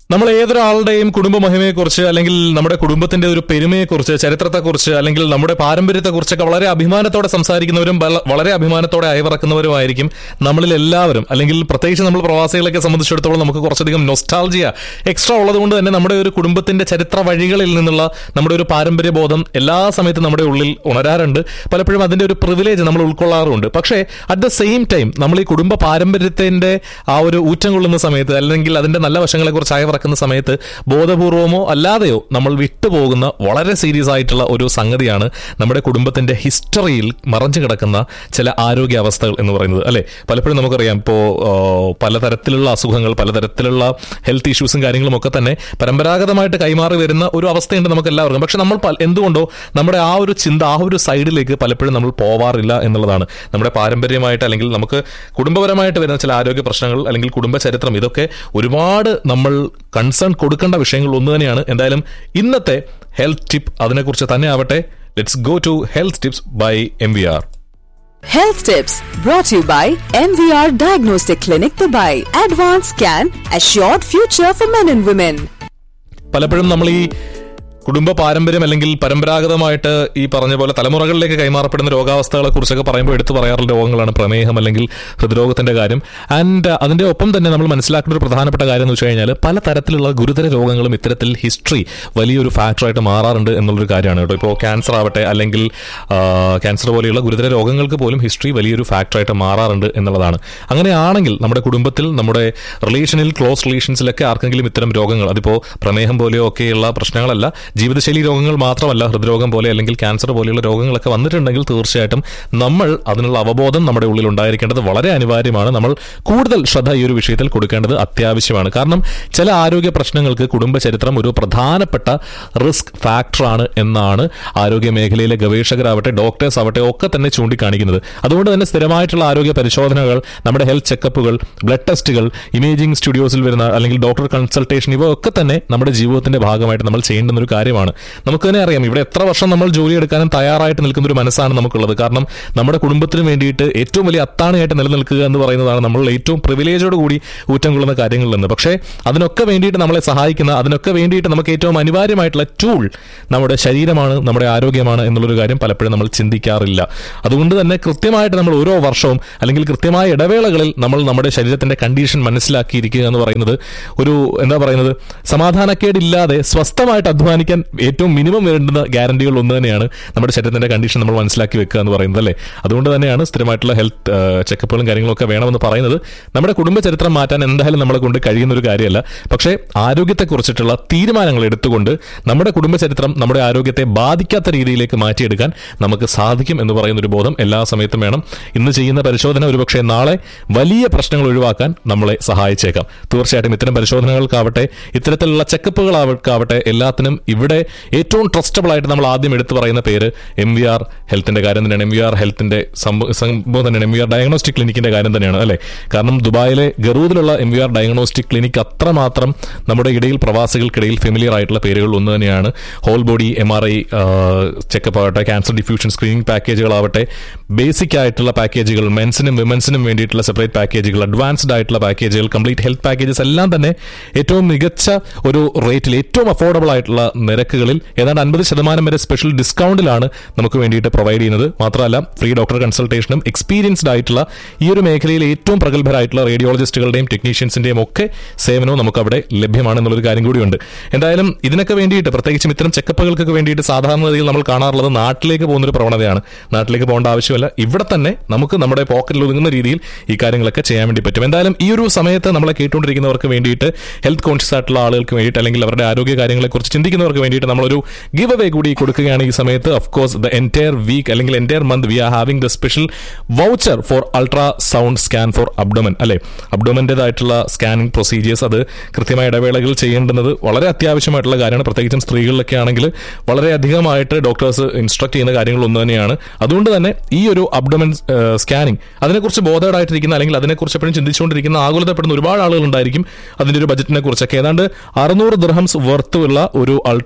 നമ്മൾ ഏതൊരാളുടെയും കുടുംബ മഹിമയെക്കുറിച്ച് അല്ലെങ്കിൽ നമ്മുടെ കുടുംബത്തിന്റെ ഒരു പെരുമയെക്കുറിച്ച് ചരിത്രത്തെക്കുറിച്ച് അല്ലെങ്കിൽ നമ്മുടെ പാരമ്പര്യത്തെക്കുറിച്ചൊക്കെ വളരെ അഭിമാനത്തോടെ സംസാരിക്കുന്നവരും വള- വളരെ അഭിമാനത്തോടെ അയവിറക്കുന്നവരുമായിരിക്കും നമ്മളിൽ എല്ലാവരും അല്ലെങ്കിൽ പ്രത്യേകിച്ച് നമ്മൾ പ്രവാസികളൊക്കെ സംബന്ധിച്ചിടത്തോളം നമുക്ക് കുറച്ചധികം നൊസ്റ്റാൾജിയ എക്സ്ട്രാ ഉള്ളതുകൊണ്ട് തന്നെ നമ്മുടെ ഒരു കുടുംബത്തിന്റെ ചരിത്ര വഴികളിൽ നിന്നുള്ള നമ്മുടെ ഒരു പാരമ്പര്യ ബോധം എല്ലാ സമയത്തും നമ്മുടെ ഉള്ളിൽ ഉണരാറുണ്ട് പലപ്പോഴും അതിന്റെ ഒരു പ്രിവിലേജ് നമ്മൾ ഉൾക്കൊള്ളാറുണ്ട് പക്ഷേ അറ്റ് ദ സെയിം ടൈം നമ്മൾ ഈ കുടുംബ പാരമ്പര്യത്തിന്റെ ആ ഒരു ഊറ്റം കൊള്ളുന്ന സമയത്ത് അല്ലെങ്കിൽ അതിന്റെ നല്ല വശങ്ങളെ കുറിച്ച് അയവിറക്കുന്ന സമയത്ത് ബോധപൂർവമോ അല്ലാതെയോ നമ്മൾ വിട്ടുപോകുന്ന വളരെ സീരിയസ് ആയിട്ടുള്ള ഒരു സംഗതിയാണ് നമ്മുടെ കുടുംബത്തിന്റെ ഹിസ്റ്ററിയിൽ മറഞ്ഞു കിടക്കുന്ന ചില ആരോഗ്യ അവസ്ഥകൾ എന്ന് പറയുന്നത് അല്ലെ പലപ്പോഴും നമുക്കറിയാം ഇപ്പോൾ പലതരത്തിലുള്ള അസുഖങ്ങൾ പലതരത്തിലുള്ള ഹെൽത്ത് ഇഷ്യൂസും കാര്യങ്ങളും ഒക്കെ തന്നെ പരമ്പരാഗതമായിട്ട് കൈമാറി വരുന്ന ഒരു അവസ്ഥയുണ്ട് നമുക്ക് എല്ലാവർക്കും പക്ഷെ നമ്മൾ പല- എന്തുകൊണ്ടോ നമ്മുടെ ആ ഒരു ചിന്ത ആ ഒരു സൈഡിലേക്ക് പലപ്പോഴും നമ്മൾ പോവാറില്ല എന്നുള്ളതാണ് നമ്മുടെ പാരമ്പര്യമായിട്ട് അല്ലെങ്കിൽ നമുക്ക് കുടുംബപരമായിട്ട് വരുന്ന ചില ആരോഗ്യ പ്രശ്നങ്ങൾ അല്ലെങ്കിൽ കുടുംബ ചരിത്രം ഇതൊക്കെ ഒരുപാട് നമ്മൾ കൺസേൺ കൊടുക്കേണ്ട വിഷയങ്ങൾ ഒന്ന് തന്നെയാണ് എന്തായാലും ഇന്നത്തെ ഹെൽത്ത് ടിപ്പ് അതിനെക്കുറിച്ച് തന്നെ ആവട്ടെ let's go to health tips by M V R Health tips brought to you by MVR Diagnostic Clinic Dubai. Advanced Scan, Assured Future for Men and Women. പലപ്പോഴും നമ്മൾ ഈ കുടുംബ പാരമ്പര്യം അല്ലെങ്കിൽ പരമ്പരാഗതമായിട്ട് ഈ പറഞ്ഞ പോലെ തലമുറകളിലേക്ക് കൈമാറപ്പെടുന്ന രോഗാവസ്ഥകളെ കുറിച്ചൊക്കെ പറയുമ്പോൾ എടുത്തു പറയാറുള്ള രോഗങ്ങളാണ് പ്രമേഹം അല്ലെങ്കിൽ ഹൃദ്രോഗത്തിന്റെ കാര്യം ആൻഡ് അതിന്റെ ഒപ്പം തന്നെ നമ്മൾ മനസ്സിലാക്കേണ്ട ഒരു പ്രധാനപ്പെട്ട കാര്യം എന്ന് വെച്ച് കഴിഞ്ഞാൽ പല തരത്തിലുള്ള ഗുരുതര രോഗങ്ങളും ഇത്തരത്തിൽ ഹിസ്റ്ററി വലിയൊരു ഫാക്ടറായിട്ട് മാറാറുണ്ട് എന്നുള്ളൊരു കാര്യമാണ് കേട്ടോ ഇപ്പോൾ ക്യാൻസർ ആവട്ടെ അല്ലെങ്കിൽ ക്യാൻസർ പോലെയുള്ള ഗുരുതര രോഗങ്ങൾക്ക് പോലും ഹിസ്റ്ററി വലിയൊരു ഫാക്ടറായിട്ട് മാറാറുണ്ട് എന്നുള്ളതാണ് അങ്ങനെയാണെങ്കിൽ നമ്മുടെ കുടുംബത്തിൽ നമ്മുടെ റിലേഷനിൽ ക്ലോസ് റിലേഷൻസിലൊക്കെ ആർക്കെങ്കിലും ഇത്തരം രോഗങ്ങൾ അതിപ്പോൾ പ്രമേഹം പോലെയോ ഒക്കെയുള്ള പ്രശ്നങ്ങളല്ല ജീവിതശൈലി രോഗങ്ങൾ മാത്രമല്ല ഹൃദ്രോഗം പോലെ അല്ലെങ്കിൽ ക്യാൻസർ പോലെയുള്ള രോഗങ്ങളൊക്കെ വന്നിട്ടുണ്ടെങ്കിൽ തീർച്ചയായിട്ടും നമ്മൾ അതിനുള്ള അവബോധം നമ്മുടെ ഉള്ളിൽ ഉണ്ടായിരിക്കേണ്ടത് വളരെ അനിവാര്യമാണ് നമ്മൾ കൂടുതൽ ശ്രദ്ധ ഈ ഒരു വിഷയത്തിൽ കൊടുക്കേണ്ടത് അത്യാവശ്യമാണ് കാരണം ചില ആരോഗ്യ പ്രശ്നങ്ങൾക്ക് കുടുംബ ചരിത്രം ഒരു പ്രധാനപ്പെട്ട റിസ്ക് ഫാക്ടറാണ് എന്നാണ് ആരോഗ്യ മേഖലയിലെ ഗവേഷകരാവട്ടെ ഡോക്ടേഴ്സ് ആവട്ടെ ഒക്കെ തന്നെ ചൂണ്ടിക്കാണിക്കുന്നത് അതുകൊണ്ട് തന്നെ സ്ഥിരമായിട്ടുള്ള ആരോഗ്യ പരിശോധനകൾ നമ്മുടെ ഹെൽത്ത് ചെക്കപ്പുകൾ ബ്ലഡ് ടെസ്റ്റുകൾ ഇമേജിംഗ് സ്റ്റുഡിയോസിൽ വരുന്ന അല്ലെങ്കിൽ ഡോക്ടർ കൺസൾട്ടേഷൻ ഇവ ഒക്കെ തന്നെ നമ്മുടെ ജീവിതത്തിന്റെ ഭാഗമായിട്ട് നമ്മൾ ചെയ്യേണ്ടുന്ന ഒരു കാര്യമാണ് നമുക്ക് തന്നെ അറിയാം ഇവിടെ എത്ര വർഷം നമ്മൾ ജോലി എടുക്കാനും തയ്യാറായിട്ട് നിൽക്കുന്ന ഒരു മനസ്സാണ് നമുക്കുള്ളത് കാരണം നമ്മുടെ കുടുംബത്തിന് വേണ്ടിയിട്ട് ഏറ്റവും വലിയ അത്താണിയായിട്ട് നിലനിൽക്കുക എന്ന് പറയുന്നതാണ് നമ്മൾ ഏറ്റവും പ്രിവിലേജോട് കൂടി ഊറ്റം കൊള്ളുന്ന കാര്യങ്ങളിൽ നിന്ന് പക്ഷേ അതിനൊക്കെ വേണ്ടിയിട്ട് നമ്മളെ സഹായിക്കുന്ന അതിനൊക്കെ വേണ്ടിയിട്ട് നമുക്ക് ഏറ്റവും അനിവാര്യമായിട്ടുള്ള ടൂൾ നമ്മുടെ ശരീരമാണ് നമ്മുടെ ആരോഗ്യമാണ് എന്നുള്ളൊരു കാര്യം പലപ്പോഴും നമ്മൾ ചിന്തിക്കാറില്ല അതുകൊണ്ട് തന്നെ കൃത്യമായിട്ട് നമ്മൾ ഓരോ വർഷവും അല്ലെങ്കിൽ കൃത്യമായ ഇടവേളകളിൽ നമ്മൾ നമ്മുടെ ശരീരത്തിന്റെ കണ്ടീഷൻ മനസ്സിലാക്കിയിരിക്കുക എന്ന് പറയുന്നത് ഒരു എന്താ പറയുന്നത് സമാധാനക്കേടില്ലാതെ സ്വസ്ഥമായിട്ട് അധ്വാനിക്കാൻ ഏറ്റവും മിനിമം വേണ്ടുന്ന ഗ്യാരണ്ടികൾ ഒന്ന് തന്നെയാണ് നമ്മുടെ ശരീരത്തിന്റെ കണ്ടീഷൻ നമ്മൾ മനസ്സിലാക്കി വെക്കുക എന്ന് പറയുന്നത് അല്ലേ അതുകൊണ്ട് തന്നെയാണ് സ്ഥിരമായിട്ടുള്ള ഹെൽത്ത് ചെക്കപ്പുകളും കാര്യങ്ങളൊക്കെ വേണമെന്ന് പറയുന്നത് നമ്മുടെ കുടുംബ ചരിത്രം മാറ്റാൻ എന്തായാലും നമ്മളെ കൊണ്ട് കഴിയുന്ന ഒരു കാര്യമല്ല പക്ഷേ ആരോഗ്യത്തെക്കുറിച്ചിട്ടുള്ള തീരുമാനങ്ങൾ എടുത്തുകൊണ്ട് നമ്മുടെ കുടുംബ ചരിത്രം നമ്മുടെ ആരോഗ്യത്തെ ബാധിക്കാത്ത രീതിയിലേക്ക് മാറ്റിയെടുക്കാൻ നമുക്ക് സാധിക്കും എന്ന് പറയുന്ന ഒരു ബോധം എല്ലാ സമയത്തും വേണം ഇന്ന് ചെയ്യുന്ന പരിശോധന ഒരുപക്ഷെ നാളെ വലിയ പ്രശ്നങ്ങൾ ഒഴിവാക്കാൻ നമ്മളെ സഹായിച്ചേക്കാം തീർച്ചയായിട്ടും ഇത്തരം പരിശോധനകൾക്കാവട്ടെ ഇത്തരത്തിലുള്ള ചെക്കപ്പുകളാവട്ടെ എല്ലാത്തിനും ഇവിടെ ഏറ്റവും ട്രസ്റ്റബിൾ ആയിട്ട് നമ്മൾ ആദ്യം എടുത്തു പറയുന്ന പേര് എം വി ആർ ഹെൽത്തിന്റെ കാര്യം തന്നെയാണ് എം വി ആർ ഹെൽത്തിന്റെ സംഭവം സംഭവം തന്നെയാണ് എം വി ആർ ഡയഗ്നോസ്റ്റിക് ക്ലിനിക്കിന്റെ കാര്യം തന്നെയാണ് അല്ലെ കാരണം ദുബായിലെ ഗറൂദിലുള്ള M V R diagnostic clinic അത്രമാത്രം നമ്മുടെ ഇടയിൽ പ്രവാസികൾക്കിടയിൽ ഫെമിലിയർ ആയിട്ടുള്ള പേരുകൾ ഒന്ന് തന്നെയാണ് whole body M R I checkup ആവട്ടെ ക്യാൻസർ ഡിഫ്യൂഷൻ സ്ക്രീനിങ് പാക്കേജുകളാവട്ടെ ബേസിക് ആയിട്ടുള്ള പാക്കേജുകൾ മെൻസിനും വിമൻസിനും വേണ്ടിയിട്ടുള്ള സെപ്പറേറ്റ് പാക്കേജുകൾ അഡ്വാൻസ്ഡ് ആയിട്ടുള്ള പാക്കേജുകൾ കംപ്ലീറ്റ് ഹെൽത്ത് പാക്കേജസ് എല്ലാം തന്നെ ഏറ്റവും മികച്ച ഒരു റേറ്റിൽ ഏറ്റവും അഫോർഡബിൾ ആയിട്ടുള്ള നിരക്കുകളിൽ ഏതാണ്ട് അൻപത് ശതമാനം വരെ സ്പെഷ്യൽ ഡിസ്കൗണ്ടിലാണ് നമുക്ക് വേണ്ടിയിട്ട് പ്രൊവൈഡ് ചെയ്യുന്നത് മാത്രമല്ല ഫ്രീ ഡോക്ടർ കൺസൾട്ടേഷനും എക്സ്പീരിയൻസ്ഡ് ആയിട്ടുള്ള ഈ ഒരു മേഖലയിൽ ഏറ്റവും പ്രഗത്ഭരായിട്ടുള്ള റേഡിയോളജിസ്റ്റുകളുടെയും ടെക്നീഷ്യൻസിന്റെയും ഒക്കെ സേവനവും നമുക്ക് അവിടെ ലഭ്യമാണ് എന്നുള്ളൊരു കാര്യം കൂടിയുണ്ട് എന്തായാലും ഇതിനൊക്കെ വേണ്ടിയിട്ട് പ്രത്യേകിച്ചും ഇത്തരം ചെക്കപ്പുകൾക്കൊക്കെ വേണ്ടിയിട്ട് സാധാരണഗതിയിൽ നമ്മൾ കാണാറുള്ളത് നാട്ടിലേക്ക് പോകുന്ന ഒരു പ്രവണതയാണ് നാട്ടിലേക്ക് പോകേണ്ട ആവശ്യമല്ല ഇവിടെ തന്നെ നമുക്ക് നമ്മുടെ പോക്കറ്റിൽ ഒതുങ്ങുന്ന രീതിയിൽ ഈ കാര്യങ്ങളൊക്കെ ചെയ്യാൻ വേണ്ടി പറ്റും എന്തായാലും ഈ ഒരു സമയത്ത് നമ്മളെ കേട്ടുകൊണ്ടിരിക്കുന്നവർക്ക് വേണ്ടിയിട്ട് ഹെൽത്ത് കോൺഷ്യസ് ആയിട്ടുള്ള ആളുകൾക്ക് വേണ്ടിയിട്ട് അല്ലെങ്കിൽ അവരുടെ ആരോഗ്യ കാര്യങ്ങളെക്കുറിച്ച് ചിന്തിക്കുന്നവർക്ക് വേണ്ടിയിട്ട് നമ്മളൊരു ഗിവ് അവേ കൂടി കൊടുക്കുകയാണ് ഈ സമയത്ത് of course the entire week അല്ലെങ്കിൽ entire month we are having the special voucher for ultrasound scan for abdomen അല്ലെ അബ്ഡോമന്റേതായിട്ടുള്ള സ്കാനിങ് പ്രൊസീജിയേഴ്സ് അത് കൃത്യമായ ഇടവേളകൾ ചെയ്യേണ്ടുന്നത് വളരെ അത്യാവശ്യമായിട്ടുള്ള കാര്യമാണ് പ്രത്യേകിച്ചും സ്ത്രീകളിലൊക്കെ ആണെങ്കിൽ വളരെ അധികമായിട്ട് ഡോക്ടേഴ്സ് ഇൻസ്ട്രക്ട് ചെയ്യുന്ന കാര്യങ്ങൾ ഒന്ന് തന്നെയാണ് അതുകൊണ്ട് തന്നെ ഈ ഒരു അബ്ഡോമൻ സ്കാനിങ് അതിനെക്കുറിച്ച് ബോധേഡായിട്ടിരിക്കുന്ന അല്ലെങ്കിൽ അതിനെക്കുറിച്ച് എപ്പോഴും ചിന്തിച്ചുകൊണ്ടിരിക്കുന്ന ആകുലതപ്പെടുന്ന ഒരുപാട് ആളുകൾ ഉണ്ടായിരിക്കും അതിന്റെ ഒരു ബജറ്റിനെ കുറിച്ചൊക്കെ ഏതാണ്ട് അറുന്നൂറ് ദൃഹംസ് വർത്തുള്ള ഒരു ultra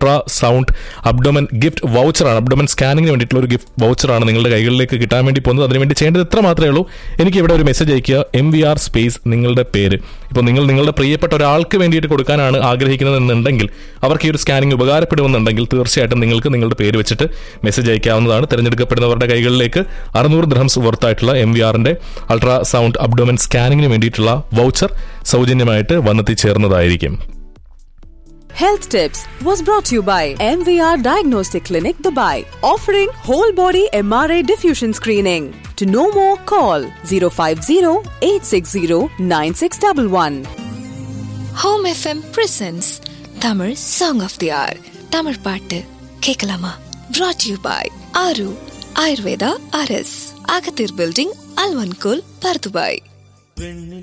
ultrasound abdomen gift വൗച്ചറാണ് അബ്ഡോമൻ സ്കാനിങ്ങിന് വേണ്ടിയിട്ടുള്ള ഒരു ഗിഫ്റ്റ് വൗച്ചറാണ് നിങ്ങളുടെ കൈകളിലേക്ക് കിട്ടാൻ വേണ്ടി പോകുന്നത് അതിനുവേണ്ടി ചെയ്യേണ്ടത് ഇത്ര മാത്രമേ ഉള്ളൂ എനിക്ക് ഇവിടെ ഒരു മെസ്സേജ് അയക്കുക എം വി ആർ സ്പേസ് നിങ്ങളുടെ പേര് ഇപ്പോൾ നിങ്ങൾ നിങ്ങളുടെ പ്രിയപ്പെട്ട ഒരാൾക്ക് വേണ്ടിയിട്ട് കൊടുക്കാനാണ് ആഗ്രഹിക്കുന്നതെന്നുണ്ടെങ്കിൽ അവർക്ക് ഈ ഒരു സ്കാനിങ് ഉപകാരപ്പെടുമെന്നുണ്ടെങ്കിൽ തീർച്ചയായിട്ടും നിങ്ങൾക്ക് നിങ്ങളുടെ പേര് വെച്ചിട്ട് മെസ്സേജ് അയക്കാവുന്നതാണ് തിരഞ്ഞെടുക്കപ്പെടുന്നവരുടെ കൈകളിലേക്ക് അറുന്നൂറ് ദ്രഹംസ് വർത്തായിട്ടുള്ള എം വി ആറിന്റെ അൾട്രാ സൗണ്ട് അബ്ഡോമൻ സ്കാനിങ്ങിന് വേണ്ടിയിട്ടുള്ള വൗച്ചർ സൗജന്യമായിട്ട് വന്നെത്തിച്ചേർന്നതായിരിക്കും Health Tips was brought to you by MVR Diagnostic Clinic Dubai, offering whole body MRI diffusion screening. To know more, call 050 860 9611. Home FM presents Tamil song of the hour Tamil பாட்டு கேட்கலாமா brought you by Aaru Ayurveda ஆர்எஸ் அகத்தீர் building அல்வன்கோல் Bur Dubai